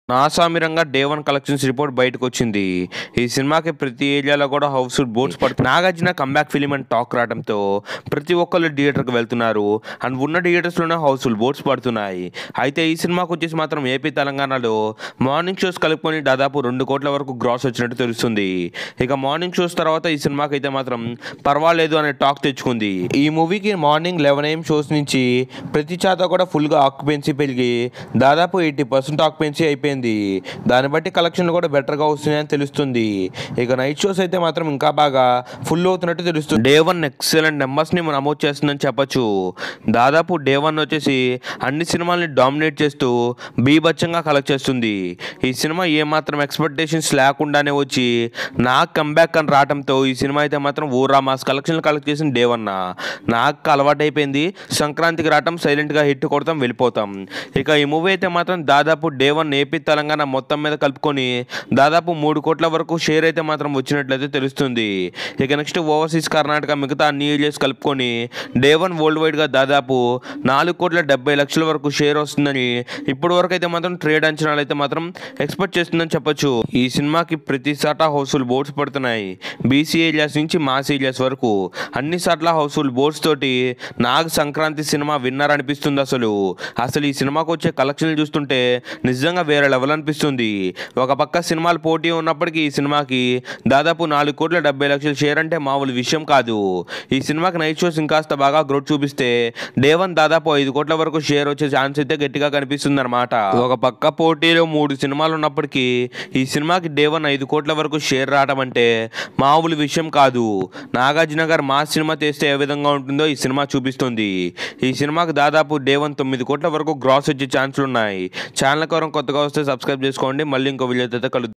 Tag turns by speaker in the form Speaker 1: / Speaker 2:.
Speaker 1: నాసామిరంగా day one collections report బయటకు వచ్చింది ఈ సినిమాకి ప్రతి ఏరియాలో కూడా హౌస్ఫుల్ బోర్డ్స్ పడుతుంది నాగార్జున కంబ్యాక్ ఫిలిం అని టాక్ రావడంతో ప్రతి ఒక్కళ్ళు థియేటర్కి వెళ్తున్నారు అండ్ ఉన్న థియేటర్స్లోనే హౌస్ఫుల్ బోర్డ్స్ పడుతున్నాయి అయితే ఈ సినిమాకి వచ్చేసి మాత్రం ఏపీ తెలంగాణలో మార్నింగ్ షోస్ కలుపుకొని దాదాపు రెండు కోట్ల వరకు గ్రాస్ వచ్చినట్టు తెలుస్తుంది ఇక మార్నింగ్ షోస్ తర్వాత ఈ సినిమాకి అయితే మాత్రం పర్వాలేదు అనే టాక్ తెచ్చుకుంది ఈ మూవీకి మార్నింగ్ లెవెన్ ఏఎం షోస్ నుంచి ప్రతి చాత కూడా ఫుల్గా ఆక్యుపెన్సీ పెరిగి దాదాపు ఎయిటీ పర్సెంట్ ఆక్యుపెన్సీ అయిపోయింది దాన్ని బట్టి కలెక్షన్లు కూడా బెటర్గా వస్తున్నాయని తెలుస్తుంది ఇక నైట్ షోస్ అయితే మాత్రం ఇంకా బాగా ఫుల్ అవుతున్నట్టు తెలుస్తుంది డే వన్ ఎక్సలెంట్ నెంబర్స్ని నమోదు చేస్తుందని చెప్పొచ్చు దాదాపు డే వన్ వచ్చేసి అన్ని సినిమాల్ని డామినేట్ చేస్తూ బీభత్సంగా కలెక్ట్ చేస్తుంది ఈ సినిమా ఏమాత్రం ఎక్స్పెక్టేషన్స్ లేకుండానే వచ్చి నాకు కంబ్యాక్ అని రావడంతో ఈ సినిమా అయితే మాత్రం ఊరా మాస్ కలెక్షన్లు కలెక్ట్ చేసిన డే వన్ నాకు అలవాటైపోయింది సంక్రాంతికి రావటం సైలెంట్గా హిట్ కొడతాం వెళ్ళిపోతాం ఇక ఈ మూవీ అయితే మాత్రం దాదాపు డే వన్ ఏపీ తెలంగాణ మొత్తం మీద కలుపుకొని దాదాపు మూడు కోట్ల వరకు షేర్ అయితే మాత్రం వచ్చినట్లయితే తెలుస్తుంది ఇక నెక్స్ట్ ఓవర్సీస్ కర్ణాటక మిగతా అన్ని ఏరియాస్ కలుపుకొని డే వన్ వరల్డ్ వైడ్గా దాదాపు నాలుగు కోట్ల డెబ్బై లక్షల వరకు షేర్ వస్తుందని ఇప్పటి వరకు అయితే మాత్రం ట్రేడ్ అంచనాలు అయితే మాత్రం ఎక్స్పెక్ట్ చేస్తుందని చెప్పొచ్చు ఈ సినిమాకి ప్రతి సాట హౌస్ఫుల్ బోర్డ్స్ పడుతున్నాయి బీసీ ఏరియాస్ నుంచి మాస్ ఏరియాస్ వరకు అన్ని సాట్ల హౌస్ఫుల్ బోర్డ్స్ తోటి నాగ్ సంక్రాంతి సినిమా విన్నర్ అనిపిస్తుంది అసలు అసలు ఈ సినిమాకి వచ్చే కలెక్షన్లు చూస్తుంటే నిజంగా వేరే లెవెల్ అనిపిస్తుంది ఒక పక్క సినిమాలు పోటీ ఉన్నప్పటికీ ఈ సినిమాకి దాదాపు నాలుగు కోట్ల డెబ్బై లక్షల షేర్ అంటే మామూలు విషయం కాదు ఈ సినిమాకి నైట్ షోస్ ఇంకాస్త బాగా గ్రోత్ చూపిస్తే డే వన్ దాదాపు ఐదు కోట్ల వరకు షేర్ వచ్చే ఛాన్స్ అయితే గట్టిగా కనిపిస్తుంది అనమాట ఒక పక్క పోటీలో మూడు సినిమాలు ఉన్నప్పటికీ ఈ సినిమాకి డే వన్ ఐదు కోట్ల వరకు షేర్ రావడం అంటే మామూలు విషయం కాదు నాగార్జున గారు మా సినిమా తీస్తే ఏ విధంగా ఉంటుందో ఈ సినిమా చూపిస్తుంది ఈ సినిమాకి దాదాపు డే వన్ తొమ్మిది కోట్ల వరకు గ్రాస్ వచ్చే ఛాన్సులు ఉన్నాయి ఛానల్ కోరం కొత్తగా వస్తే సబ్స్క్రైబ్ చేసుకోండి మళ్ళీ ఇంకో వీడియో అయితే కలుద్దాం